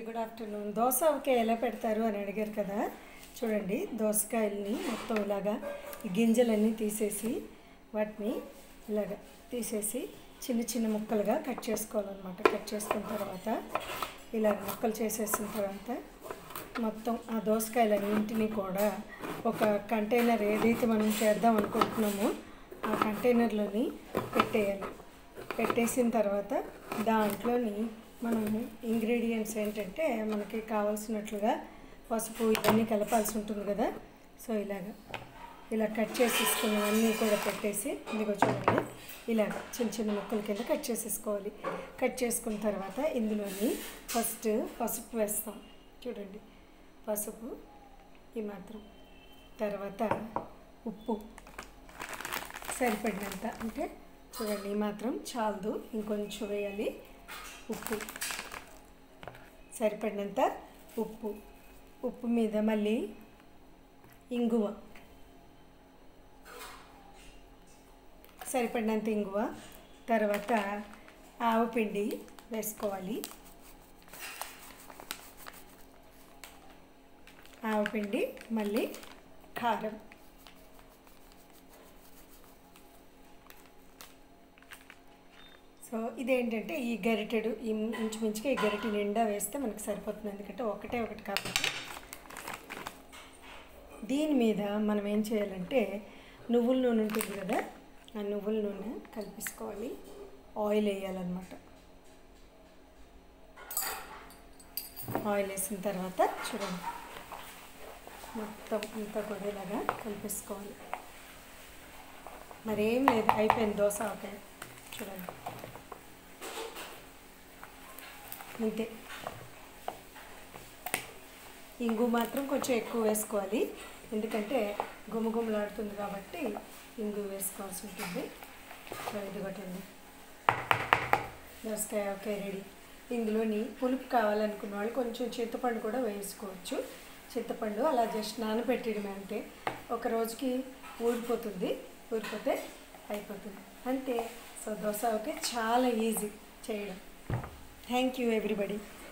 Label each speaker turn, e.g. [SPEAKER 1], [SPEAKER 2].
[SPEAKER 1] good afternoon dosa ఒకే ఎలా పెడతారు అని అడిగారు కదా చూడండి దోసకాయల్ని మొత్తం ఇలాగా ఈ గింజలన్నీ తీసేసి వాటిని ఇలాగ తీసేసి చిన్న చిన్న ముక్కలుగా కట్ చేసుకోవాలన్నమాట కట్ చేసుకున్న తర్వాత ఇలా ముక్కలు చేసేసిన తర్వాత మొత్తం ఆ దోసకాయలన్నింటినీ కూడా ఒక కంటైనర్ ఏదైతే మనం చేద్దాం అనుకుంటున్నామో ఆ కంటైనర్లోని పెట్టేయాలి పెట్టేసిన తర్వాత దాంట్లోని మనం ఇంగ్రీడియంట్స్ ఏంటంటే మనకి కావాల్సినట్లుగా పసుపు ఇవన్నీ కలపాల్సి ఉంటుంది కదా సో ఇలాగ ఇలా కట్ చేసేసుకున్నవన్నీ కూడా పెట్టేసి ఇదిగో చూడండి ఇలాగ చిన్న చిన్న ముక్కల కింద కట్ చేసేసుకోవాలి కట్ చేసుకున్న తర్వాత ఇందులోని ఫస్ట్ పసుపు వేస్తాం చూడండి పసుపు ఈ మాత్రం తర్వాత ఉప్పు సరిపడినంత అంటే చూడండి ఈ మాత్రం చాలదు ఇంకొంచెం వేయాలి ఉప్పు సరిపడినంత ఉప్పు ఉప్పు మీద మళ్ళీ ఇంగువ సరిపడినంత ఇంగువ తర్వాత ఆవపిండి వేసుకోవాలి ఆవపిండి మళ్ళీ కారం సో ఇదేంటంటే ఈ గరిటెడు ఈ ఇంచుమించుగా ఈ గరిటె నిండా వేస్తే మనకు సరిపోతుంది ఎందుకంటే ఒకటే ఒకటి కాబట్టి దీని మీద మనం ఏం చేయాలంటే నువ్వుల నూనె ఉంటుంది కదా ఆ నువ్వుల నూనె కలిపేసుకోవాలి ఆయిల్ వేయాలన్నమాట ఆయిల్ వేసిన తర్వాత చూడండి మొత్తం అంతా కూడా ఇలాగా కలిపేసుకోవాలి మరేం లేదు అయిపోయింది దోశ ఓకే చూడండి అంతే ఇంగు మాత్రం కొంచెం ఎక్కువ వేసుకోవాలి ఎందుకంటే గుమగుమలాడుతుంది కాబట్టి ఇంగు వేసుకోవాల్సి ఉంటుంది సో ఇది కొట్టండి దోసకాయ ఓకే రెడీ ఇందులోని పులుపు కావాలనుకున్న వాళ్ళు కొంచెం చింతపండు కూడా వేసుకోవచ్చు చింతపండు అలా జస్ట్ నానబెట్టడమే అంతే ఒక రోజుకి ఊరిపోతుంది ఊరిపోతే అయిపోతుంది అంతే సో దోశ ఓకే చాలా ఈజీ చేయడం థ్యాంక్ యూ ఎవ్రీబడి